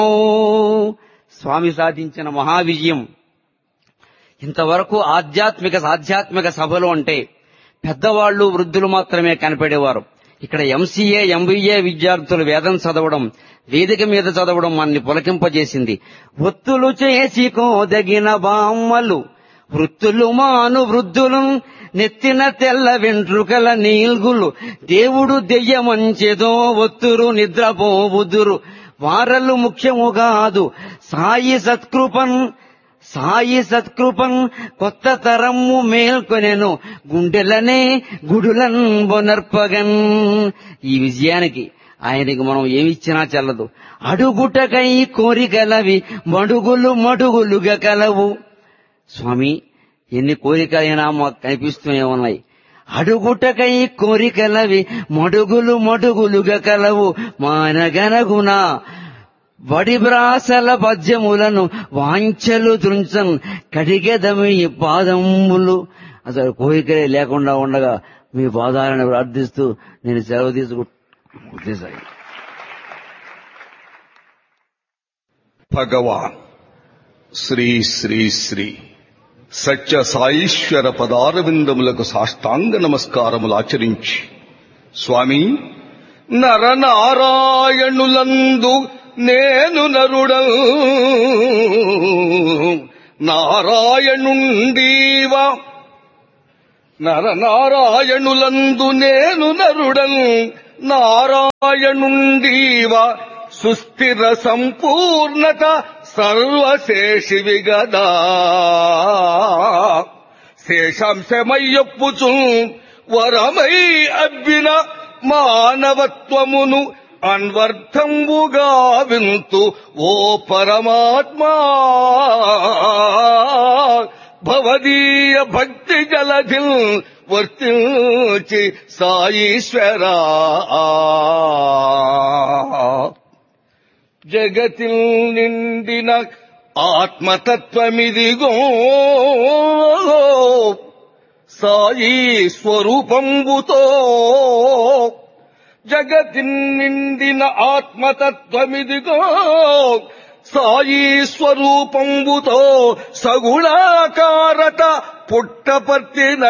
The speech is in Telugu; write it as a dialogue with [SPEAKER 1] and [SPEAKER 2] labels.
[SPEAKER 1] స్వామి సాధించిన మహావిజయం ఇంతవరకు ఆధ్యాత్మిక ఆధ్యాత్మిక సభలు అంటే పెద్దవాళ్లు వృద్ధులు మాత్రమే కనపడేవారు ఇక్కడ ఎంసీఏ ఎంబీఏ విద్యార్థులు వేదం చదవడం వేదిక మీద చదవడం మనని పులకింపజేసింది ఒత్తులు చేసి కోదగిన బామ్మలు వృత్తులు మాను వృద్ధులు నెత్తిన తెల్ల వెంట్రుకల నీల్గులు దేవుడు దెయ్యమంచెదో ఒత్తురు నిద్రపోబుదురు వారలు ముఖ్యము కాదు సాయి సత్కృపన్ సాయి సత్కృపన్ కొత్త తరమ్ము మేల్కొనెను గుండెలనే గుడులన్ బొనర్పగన్ ఈ విజయానికి ఆయనకి మనం ఏమిచ్చినా చెల్లదు అడుగుటకై కోరికలవి మడుగులు మడుగులుగా కలవు స్వామి ఎన్ని కోరికలైనా మాకు కనిపిస్తూనే ఉన్నాయి అడుగుటకై కోరికలవి మడుగులు మడుగులుగా కలవు మానగనగున వడిబ్రాసల పద్యములను వాంఛలు దృంచన్ కడిగెదమి పాదములు అసలు కోరికలే లేకుండా ఉండగా మీ పాదాలను ప్రార్థిస్తూ నేను సెలవు తీసుకుంటే
[SPEAKER 2] భగవాన్ శ్రీ శ్రీ శ్రీ సత్య సాయిశ్వర పదారవిందములకు సాష్టాంగ నమస్కారములు ఆచరించి స్వామి నరనారాయణులందు నేను నరుడ నారాయణుండీవా నరనారాయణులందు నేను నరుడన్ నారాయణుండీవా సుస్థిర సంపూర్ణత సర్వశేషివి గదా శేషాంశమయ్యొప్పుచు వరమై అబ్బిన మానవత్వమును అన్వర్థంబుగా వింతు ఓ పరమాత్మా భవదీయ భక్తి జలధిల్ వర్తించి సాయీశ్వరా జగతిల్ నిండిన ఆత్మతత్వమిదిగో సాయి స్వరూపంబుతో జగతి నిండిన ఆత్మతత్వమిదిగో సాయి స్వరూపంబుతో సగుణాకారత పుట్టపర్తిన